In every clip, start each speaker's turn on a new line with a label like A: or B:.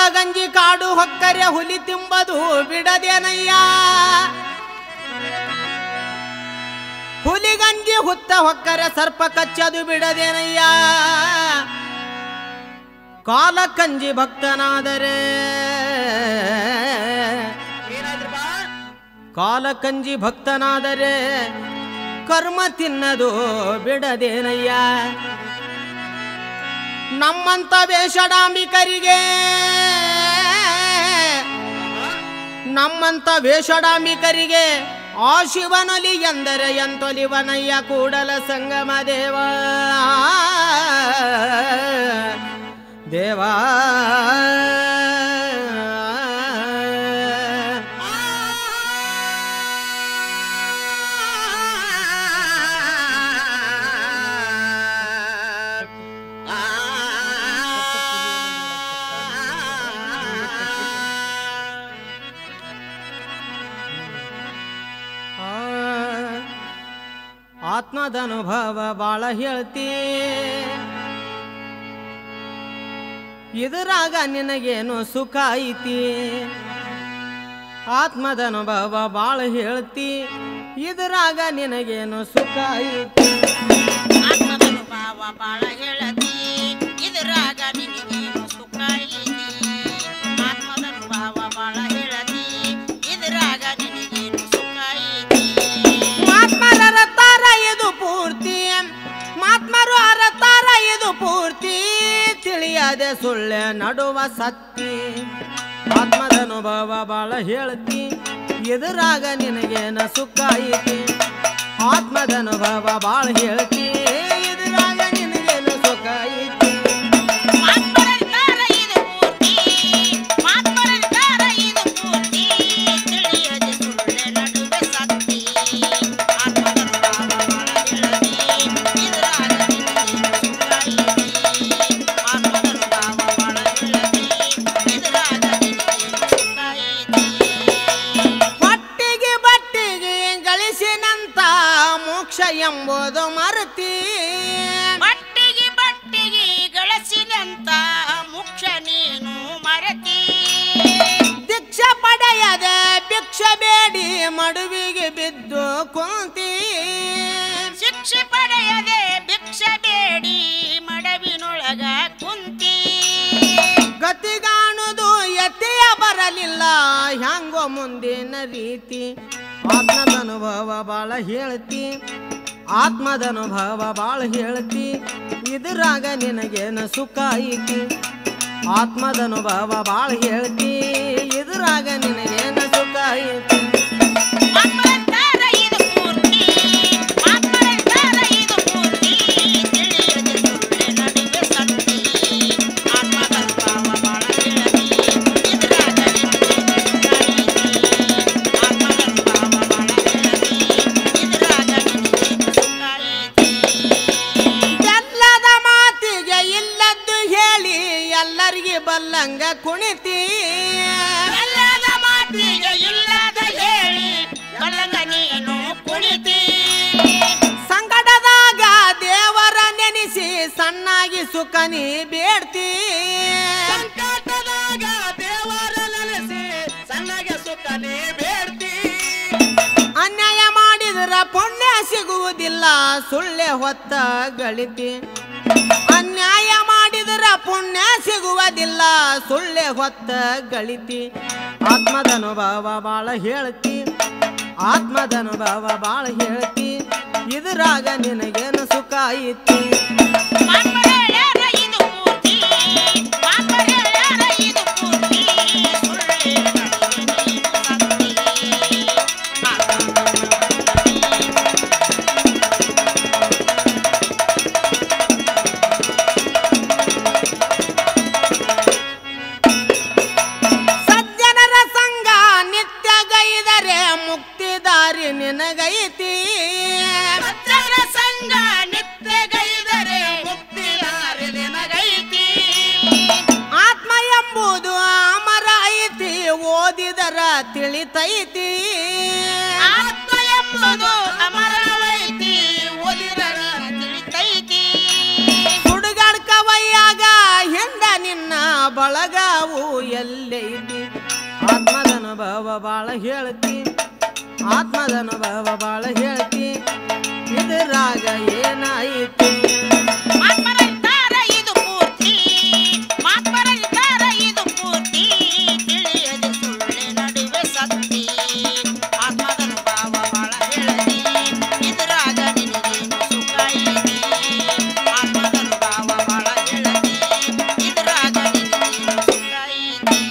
A: ಗಂಜಿ ಕಾಡು ಹೊಕ್ಕರೆ ಹುಲಿ ತಿಂಬದು ಬಿಡದೇನಯ್ಯ ಹುಲಿಗಂಜಿ ಹುತ್ತ ಹೊಕ್ಕರೆ ಸರ್ಪ ಕಚ್ಚದು ಬಿಡದೇನಯ್ಯ ಕಾಲ ಕಂಜಿ ಭಕ್ತನಾದರೆ
B: ಏನಾದ್ರಪ್ಪ
A: ಕಾಲ ಕಂಜಿ ಭಕ್ತನಾದರೆ ಕರ್ಮ ತಿನ್ನದು ಬಿಡದೇನಯ್ಯ ನಮ್ಮಂತ ವೇಷಡಾಂಬಿಕರಿಗೆ ನಮ್ಮಂತ ವೇಷಡಾಂಬಿಕರಿಗೆ ಆ ಶಿವನೊಲಿ ಎಂದರೆ ಎಂತೊಲಿವನಯ್ಯ ಕೂಡಲ ಸಂಗಮ ದೇವ ದೇವಾ ಆ, ಆತ್ಮದ ಅನುಭವ ಬಾಳ ಹೇಳ್ತಿ ಇದರಾಗ ನಿನಗೇನು ಸುಖ ಐತಿ ಆತ್ಮದ ಅನುಭವ ಬಾಳ ಹೇಳ್ತಿ ಇದರಾಗ ನಿನಗೇನು ಸುಖ ಐತಿ
B: ಆತ್ಮದನುಭಾವ ಬಾಳ ಹೇಳತಿ ಇದರಾಗ ನಿನಗೇನು ಸುಖ ಐತಿ ಆತ್ಮದನುಭಾವ ಬಾಳ ಹೇಳತಿ ಇದರಾಗ ನಿನಗೇನು ಸುಖ ಐತಿ
A: ಮಾತ್ಮರ ಅರತಾರ ಇದು ಪೂರ್ತಿ ಮಾತ್ಮರು ಅರತಾರ ಇದು ಪೂರ್ತಿ ತಿಳಿಯದೆ ಸುಳ್ಳೆ ನಡುವ ಸತ್ತಿ ಆತ್ಮದ ಅನುಭವ ಬಾಳ ಹೇಳ್ತಿ ಎದುರಾಗ ನಿನಗೇನ ಸುಖ ಐತಿ ಆತ್ಮದ ಅನುಭವ ಬಾಳ ಹೇಳ್ತಿ ಎದುರಾಗ ನಿನಗೇನ ಸುಖ ಐತಿ
B: ಮಾತ್ಮರರಿದ್ದಾರೆ ಇದು ಪೂರ್ತಿ ಮಾತ್ಮರರಿದ್ದಾರೆ ಇದು ಪೂರ್ತಿ ತಿಳಿಯದೆ ಸುಳ್ಳೆ ನಡುವೆ ಸತ್ತಿ ಆತ್ಮದನುಭಾವ ಬಾಳ ಹೇಳತಿ ಇದರಾಗ ನಿನಗೇನು ಸುಖ ಐತಿ ಆತ್ಮದನುಭಾವ ಬಾಳ ಹೇಳತಿ ಇದರಾಗ ನಿನಗೇನು ಸುಖ ಐತಿ
A: ಹೊಟ್ಟಿಗೆ ಬಟ್ಟಿಗೆ ಗಳಿಸಿನಂತ ಮೋಕ್ಷ ಎಂಬುದು ಮರುತಿ
B: ಬಟ್ಟಿಗೆ ಬಟ್ಟಿಗೆ ಗಳಿಸಿದಂತ ಮುಖ್ಯ ನೀನು ಮರತಿ
A: ದೀಕ್ಷೆ ಪಡೆಯದೆ ಭಿಕ್ಷೆ ಬೇಡಿ ಮಡುವಿಗೆ ಬಿದ್ದು ಕುಂತಿ
B: ಶಿಕ್ಷೆ ಪಡೆಯದೆ ಭಿಕ್ಷೆ ಬೇಡಿ ಮಡವಿನೊಳಗ ಕುಂತಿ
A: ಗತಿಗಾಣುದು ಎತ್ತೆಯ ಬರಲಿಲ್ಲ ಹ್ಯಾಂಗೋ ಮುಂದಿನ ರೀತಿ ಆತ್ಮದ ಅನುಭವ ಬಾಳ ಹೇಳ್ತಿ ಆತ್ಮದ ಅನುಭವ ಬಾಳ ಹೇಳ್ತಿ ಇದ್ರಾಗ ನಿನಗೇನು ಸುಖ ಐತಿ ಆತ್ಮದ ಅನುಭವ ಬಾಳ ಹೇಳ್ತಿ ಇದ್ರಾಗ ನಿನಗೇನು ಸುಖ ಐತಿ
B: ಮಾತ್ಮರಂತಾರ ಇದು ಪೂರ್ತಿ ಮಾತ್ಮರಂತಾರ ಇದು ಪೂರ್ತಿ ತಿಳಿಯದೆ ಸುಳ್ಳೆ ನಡುವೆ ಸತ್ತಿ ಆತ್ಮದನುಭಾವ ಬಾಳ ಹೇಳತಿ ಇದ್ರಾಗ ಆತ್ಮದನುಭಾವ ಬಾಳ ಹೇಳತಿ ಇದ್ರಾಗ ನಿನಗೇನು ಸುಖ ಐತಿ
A: ಎಲ್ಲದ ಮಾತಿಗೆ ಇಲ್ಲದ್ದು ಹೇಳಿ ಎಲ್ಲರಿಗೆ ಬಲ್ಲಂಗ ಕುಣಿತಿ
B: ಎಲ್ಲದ ಮಾತಿಗೆ ಇಲ್ಲದ ಹೇಳಿ ಕಳ್ಳಂಗ ನೀನು ಕುಣಿತಿ
A: ಸಂಕಟದಾಗ ದೇವರ ನೆನೆಸಿ ಸಣ್ಣಾಗಿ ಸುಖ ನೀ ಬೇಡ್ತಿ
B: ಸಂಕಟದಾಗ ದೇವರ ನೆನೆಸಿ ಸಣ್ಣಗೆ ಸುಖನೇ ಬೇಡ್ತಿ
A: ಅನ್ಯಾಯ ಮಾಡಿದ್ರ ಪುಣ್ಯ ಸಿಗುವುದಿಲ್ಲ ಸುಳ್ಳೆ ಹೊತ್ತ ಗಳಿತಿ ಅನ್ಯಾಯ ಮಾಡಿದ್ರ ಪುಣ್ಯ ಸಿಗುವುದಿಲ್ಲ ಸುಳ್ಳೆ ಹೊತ್ತ ಗಳಿತಿ ಆತ್ಮದ ಅನುಭವ ಬಾಳ ಹೇಳ್ತಿ ಆತ್ಮದ ಅನುಭವ ಬಾಳ ಹೇಳ್ತಿ ಇದ್ರಾಗ ನಿನಗೇನು ಸುಖ ಐತಿ
B: ಮಾತ್ಮರೇಳ್ಯಾರ ಇದು ಪೂರ್ತಿ ಮಾತ್ಮರೇಳ್ಯಾರ ಇದು ಪೂರ್ತಿ ಸುಳ್ಳೆ ನಡುವೆ ನೀನು ಸತ್ತಿ.
A: ಸಜ್ಜನರ ಸಂಘ ನಿತ್ಯ ಗೈದರೆ ಮುಕ್ತಿ ದಾರಿ ನಿನಗೈತಿ
B: ಸಜ್ಜನ ಸಂಘ ನಿತ್ಯಗೈದರೆ ಮುಕ್ತಿದಾರಿ ನಿನಗೈತಿ
A: ಆತ್ಮ ಎಂಬುದು ಅಮರ ಐತಿ ಓದಿದರ ತಿಳಿತೈತಿ
B: ಆತ್ಮ ಎಂಬುದು ಅಮರವೈತಿ ಓದಿದರ ತಿಳಿತೈತಿ
A: ಸುಡುಗಾಡ್ಕ ವಯ್ಯಾಗ ಹಿಂದ ನಿನ್ನ ಬಳ ಒಳಗಾವು ಎಲ್ಲೈತಿ ಆತ್ಮದ ಅನುಭವ ಬಾಳ ಹೇಳ್ತಿ ಆತ್ಮದ ಅನುಭವ ಬಾಳ ಹೇಳ್ತಿ ಇದ್ರಾಗ ಏನಾಯಿತಿ
B: ಮಾತ್ಮರರಿದ್ದಾರ ಇದು ಪೂರ್ತಿ ಮಾತ್ಮರರಿದ್ದಾರ ಇದು ಪೂರ್ತಿ ತಿಳಿಯದೆ ಸುಳ್ಳೆ ನಡುವೆ ಸತ್ತಿ ಆತ್ಮದನು ಭಾವ ಬಾಳ ಹೇಳದಿ ಇದರಾಗ ನಿನಗೇನು ಸುಖ ಇದೆ ಆತ್ಮದನು ಭಾವ ಬಾಳ ಹೇಳದಿ ಇದರಾಗ ನಿನಗೇನು ಸುಖ ಇದೆ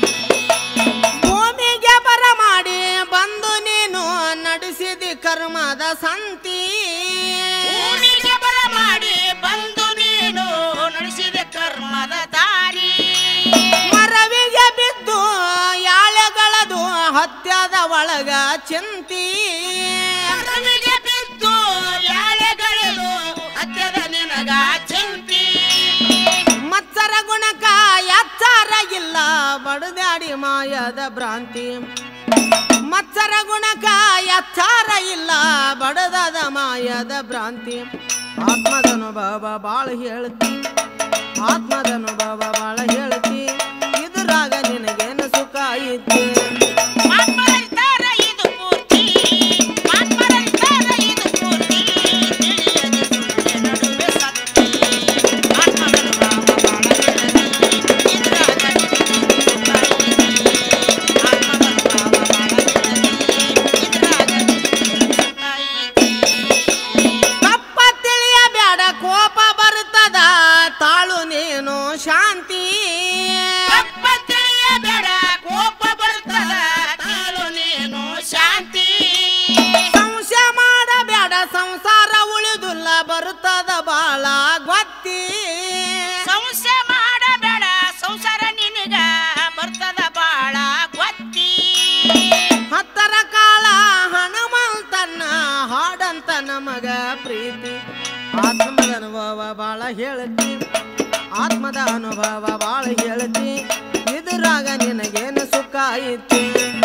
A: ಭೂಮಿಗೆ ಬರ ಮಾಡಿ ಬಂದು ನೀನು ನಡೆಸಿದಿ ಕರ್ಮದ ಸಂತಿ
B: ಭೂಮಿಗೆ ಬರ ಮಾಡಿ ಬಂದು ನೀನು ನಡೆಸಿದ ಕರ್ಮದ ದಾರಿ
A: ಮರವಿಗೆ ಬಿದ್ದು ಯಾಳೆಗಳದು ಹತ್ಯದ ಒಳಗ ಚಿಂತಿ
B: ಕರ್ಮಿಗೆ ಬಿದ್ದು ಯಾಳೆಗಳು ಹತ್ಯದ ನಿನಗ ಚಿಂತಿ
A: ಮತ್ಸರ ಗುಣಕ ಎಚ್ಚರ ಇಲ್ಲ ಬಡದಾಡಿ ಮಾಯದ ಭ್ರಾಂತಿ ಮತ್ಸರ ಗುಣಕ ಎಚ್ಚರ ಇಲ್ಲ ಬಡದದ ಮಾಯದ ಭ್ರಾಂತಿ ಆತ್ಮದ ಅನುಭವ ಬಾಳ ಹೇಳ್ತಿ ಆತ್ಮದ ಅನುಭವ ಬಾಳ ಹೇಳ್ತಿ ಇದ್ರಾಗ ನಿನಗೇನು ಸುಖ ಐತಿ
B: ಮಾತ್ಮರರಿದ್ದಾರ ಇದು ಪೂರ್ತಿ ಮಾತ್ಮರರಿದ್ದಾರ ಇದು ಪೂರ್ತಿ ತಿಳಿಯದೆ ಸುಳ್ಳೆ ನಡುವೆ ಸತ್ತಿ ಆತ್ಮಗಳು ಭಾವ ಬಾಳ ಹೇಳದಿ ಇದ್ರಾಗ ನಿನಗೇನು ಸುಖ ಇದೆ ಆತ್ಮಗಳು ಭಾವ ಬಾಳ ಹೇಳದಿ ಇದ್ರಾಗ ನಿನಗೇನು ಸುಖ ಇದೆ
A: ತಪ್ಪ ತಿಳಿಯಬೇಡ ಕೋಪ ಬರುತ್ತದ ತಾಳು ನೀನು ಶಾಂತಿ
B: ತಪ್ಪ ತಿಳಿಯಬೇಡ ಕೋಪ ಬರ್ತದ ತಾಳು ನೀನು ಶಾಂತಿ
A: ಸಂಶಯ ಮಾಡಬೇಡ ಸಂಸಾರ ಉಳಿದುಲ್ಲ ಬರುತ್ತದ ಬಾಳ ಗೊತ್ತಿ
B: ಸಂಶಯ ಮಾಡಬೇಡ ಸಂಸಾರ ನಿನಗ ಬರ್ತದ ಬಾಳ ಗೊತ್ತಿ
A: ಹತ್ತರ ಕಾಲ ಹನುಮಂತನ ಹಾಡಂತ ನಮಗ ಪ್ರೀತಿ ಆತ್ಮದ ಅನುಭವ ಬಾಳ ಹೇಳ್ತಿ ಆತ್ಮದ ಅನುಭವ ಬಾಳ ಹೇಳ್ತಿ ಇದ್ರಾಗ ನಿನಗೇನು ಸುಖ ಐತಿ